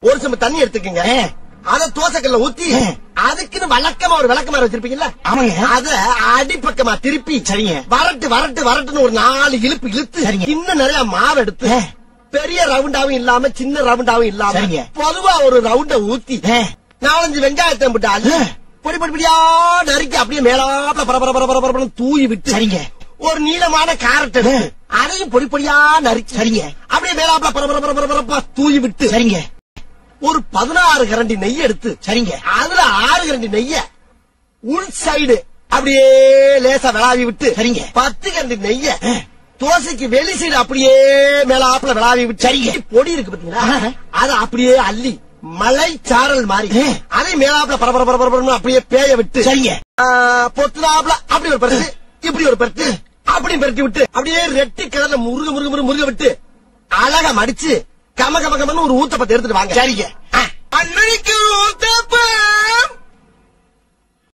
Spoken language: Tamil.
ஒரு சம்பு தண்ணி எடுத்துக்கங்க ஆ. அத தோசைக்கல்ல ஊத்தி ஆ. அதுக்குன்னு வழக்கமா ஒரு விளக்கமாறு வச்சிருப்பீங்கல்ல ஆமாங்க. அத அடிப்பக்கமா திருப்பி சரிங்க. வரட்டு வரட்டு வரட்டுன்னு ஒரு நாலு இழுப்பு இழுத்து சரிங்க. இன்னும் நிறைய மாவு எடுத்து ஆ. பெரிய ரவுண்டாவும் இல்லாம சின்ன ரவுண்டாவும் இல்லாம சரிங்க. பொதுவா ஒரு ரவுண்ட ஊத்தி ஆ. நாலஞ்சு வெங்காயத்தை போட்டு அள்ளி ஆ. பொடி பொடி பொடியா நறுக்கி அப்படியே மேலாப்ல பர பர பர பர பரபரன்னு தூவி விட்டு சரிங்க. ஒரு நீளமான கேரட் எடுத்து அதையும் பொடி பொடியா நறுக்கி சரிங்க. அப்படியே மேலாப்ல பர பர பர பர பரப்பா தூவி விட்டு சரிங்க ஒரு பதினாறு கரண்டி நெய் எடுத்து சரிங்க அதுல ஆறு கரண்டி நெய்ய உள் சைடு அப்படியே லேசா விளாவி விட்டு சரிங்க. பத்து கரண்டி நெய்ய தோசைக்கு வெளி சைடு அப்படியே மேலாப்புல விளாவி விட்டு சரிங்க. பொடி இருக்கு பாத்தீங்களா ஆஹா. அத அப்படியே அள்ளி மலை சாரல் மாதிரி ஆ. அதை மேலாப்புல பரபர பரபர பரபரன்னு அப்படியே பேய விட்டு சரிங்க ஆ, பொத்துனாப்புல அப்படி ஒரு பருத்து இப்படி ஒரு பருத்து அப்படி பருத்தி விட்டு அப்படியே ரெட்டி கலர்ல முருக முருக முருக முருக விட்டு அழகா மடிச்சு கம கம கமன்னு ஒரு ஊத்தப்பத்தை எடுத்துட்டு வாங்க சரிங்க அன்னைக்கு ஊத்த